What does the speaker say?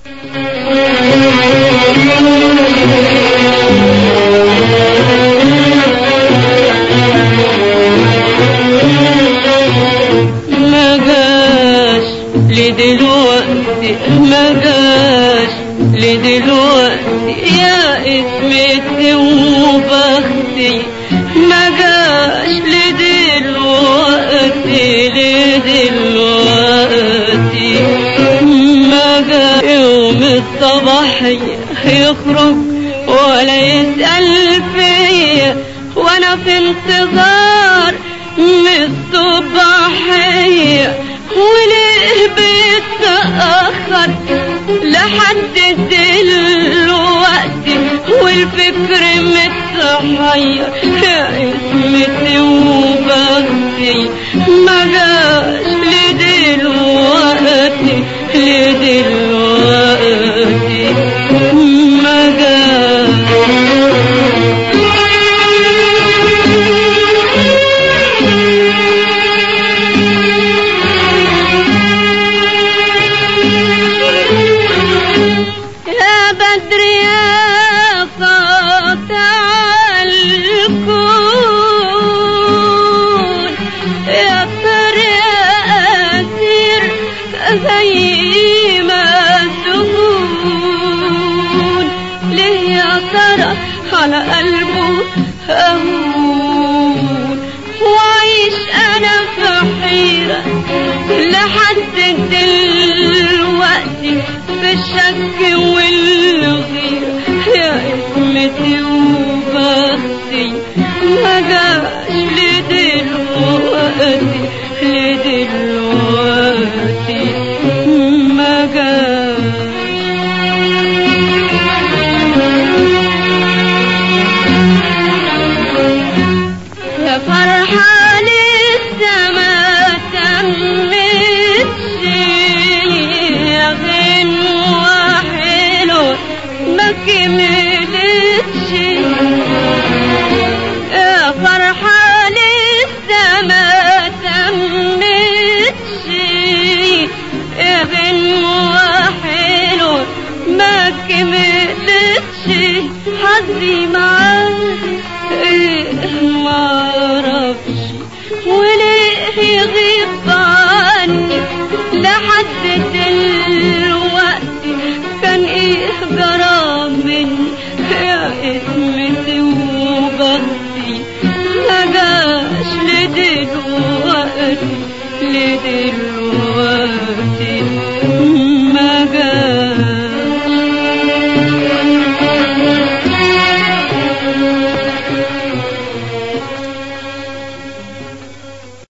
ما جاش لدلوقتي ما جاش لدلوقتي يا اسمتي وبختي ما جاش لدلوقتي لدلوقتي ما جاش يوم الصباحية يخرج ولا يسأل فيا وانا في انتظار من الصباحية وليه بيتأخر لحد دلوقتي والفكر متحير يا اسمتي وبختي ما جاش لدلوقتي لدلوقتي ما يا بدر يا قاطع الكون يا طر يا أسير زي ما تهون ليه يا ترى على قلبه أهون وعيش أنا في حيرة لحد دلوقتي في الشك والغيرة يا اسمتي وبختي ما جاش لدلوقتي لدلوقتي ما جاش يا فرحة لسه ما تمتش يا غنوة حلوة ما كملتش يا فرحة لسه ما تمتش يا غنوة حلوة ما كملتش حظي مع